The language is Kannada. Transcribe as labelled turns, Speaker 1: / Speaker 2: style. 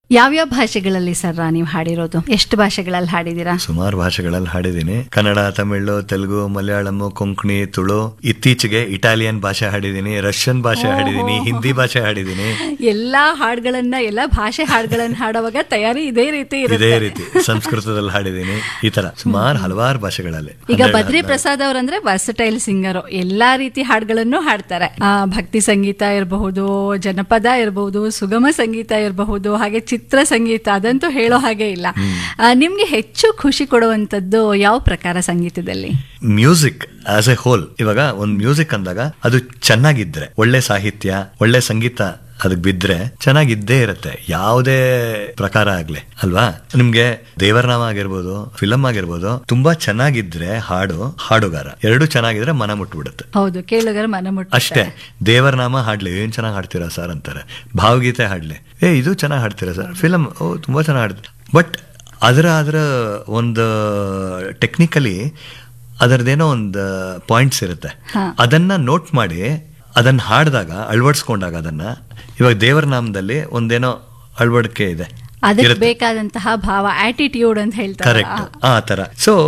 Speaker 1: ಯಾವ್ಯಾವ ಭಾಷೆಗಳಲ್ಲಿ ಸರ್ ನೀವು ಹಾಡಿರೋದು ಎಷ್ಟು ಭಾಷೆಗಳಲ್ಲಿ ಹಾಡಿದೀರಾ
Speaker 2: ಸುಮಾರು ಭಾಷೆಗಳಲ್ಲಿ ಹಾಡಿದ್ದೀನಿ ಕನ್ನಡ ತಮಿಳು ತೆಲುಗು ಮಲಯಾಳಂ ಕೊಂಕಣಿ ತುಳು ಇತ್ತೀಚೆಗೆ ಇಟಾಲಿಯನ್ ಭಾಷೆ ಹಾಡಿದ್ದೀನಿ ರಷ್ಯನ್ ಭಾಷೆ ಹಾಡಿದ್ದೀನಿ ಹಿಂದಿ ಭಾಷೆ ಹಾಡಿದ್ದೀನಿ
Speaker 1: ಎಲ್ಲಾ ಹಾಡುಗಳನ್ನ ಎಲ್ಲಾ ಭಾಷೆ ಹಾಡುಗಳನ್ನ ಹಾಡುವಾಗ ತಯಾರಿ ಇದೇ ರೀತಿ
Speaker 2: ಇದೇ
Speaker 1: ಇರುತ್ತೆ
Speaker 2: ರೀತಿ ಸಂಸ್ಕೃತದಲ್ಲಿ ಹಾಡಿದ್ದೀನಿ ಈ ತರ ಸುಮಾರು ಹಲವಾರು ಭಾಷೆಗಳಲ್ಲಿ
Speaker 1: ಈಗ
Speaker 2: ಹನ್ನೆರಡು,
Speaker 1: ಬದ್ರಿ
Speaker 2: ಹದಿನಾರು.
Speaker 1: ಪ್ರಸಾದ್ ಅವರಂದ್ರೆ ವರ್ಸಟೈಲ್ ಸಿಂಗರ್ ಎಲ್ಲಾ ರೀತಿ ಹಾಡುಗಳನ್ನು ಹಾಡ್ತಾರೆ ಆ, ಭಕ್ತಿ ಸಂಗೀತ ಇರಬಹುದು ಜನಪದ ಇರಬಹುದು ಸುಗಮ ಸಂಗೀತ ಇರಬಹುದು ಹಾಗೆ ಚಿತ್ರ ಸಂಗೀತ ಅದಂತೂ ಹೇಳೋ ಹಾಗೆ ಇಲ್ಲ ಆ, ನಿಮ್ಗೆ ಹೆಚ್ಚು ಖುಷಿ ಕೊಡುವಂತದ್ದು ಯಾವ ಪ್ರಕಾರ ಸಂಗೀತದಲ್ಲಿ
Speaker 2: ಮ್ಯೂಸಿಕ್ ಆಸ್ ಎ ಹೋಲ್ ಇವಾಗ ಒಂದ್ ಮ್ಯೂಸಿಕ್ ಅಂದಾಗ ಅದು ಚೆನ್ನಾಗಿದ್ರೆ ಒಳ್ಳೆ ಸಾಹಿತ್ಯ ಒಳ್ಳೆ ಸಂಗೀತ ಅದಕ್ಕೆ ಬಿದ್ರೆ ಚೆನ್ನಾಗಿದ್ದೇ ಇರುತ್ತೆ ಯಾವುದೇ ಪ್ರಕಾರ ಆಗ್ಲಿ ಅಲ್ವಾ ನಿಮ್ಗೆ ದೇವರನಾಮ ಆಗಿರ್ಬೋದು ಫಿಲಮ್ ಆಗಿರ್ಬೋದು ತುಂಬಾ ಚೆನ್ನಾಗಿದ್ರೆ ಹಾಡು ಹಾಡುಗಾರ ಎರಡು ಚೆನ್ನಾಗಿದ್ರೆ ಮನ ಮುಟ್ಬಿಡುತ್ತೆ
Speaker 1: ಹೌದು ಕೇಳುಗರ ಮನ ಮುಟ್ಟ
Speaker 2: ಅಷ್ಟೇ ದೇವರನಾಮ ಹಾಡ್ಲಿ ಏನ್ ಚೆನ್ನಾಗಿ ಹಾಡ್ತೀರಾ ಸರ್ ಅಂತಾರೆ ಭಾವಗೀತೆ ಹಾಡ್ಲಿ ಏ ಇದು ಚೆನ್ನಾಗಿ ಹಾಡ್ತೀರಾ ಸರ್ ಫಿಲಮ್ ಓ ತುಂಬಾ ಚೆನ್ನಾಗಿ ಹಾಡ್ತೀರಾ ಬಟ್ ಅದರ ಅದರ ಒಂದು ಟೆಕ್ನಿಕಲಿ ಅದರದೇನೋ ಒಂದು ಪಾಯಿಂಟ್ಸ್ ಇರುತ್ತೆ
Speaker 1: ಹಾ.
Speaker 2: ಅದನ್ನ ನೋಟ್ ಮಾಡಿ ಅದನ್ನ ಹಾಡಿದಾಗ ಅಳವಡಿಸ್ಕೊಂಡಾಗ ಅದನ್ನ ಇವಾಗ ದೇವರ ನಾಮದಲ್ಲಿ ಒಂದೇನೋ ಅಳವಡಿಕೆ ಇದೆ
Speaker 1: ಅದಕ್ಕೆ
Speaker 2: ಇರುತ್ತೆ.
Speaker 1: ಬೇಕಾದಂತಹ ಭಾವ ಆಟಿಟ್ಯೂಡ್ ಅಂತ ಹೇಳ್ತಾರೆ
Speaker 2: ಕರೆಕ್ಟ್ ಆ ತರ ಸೊ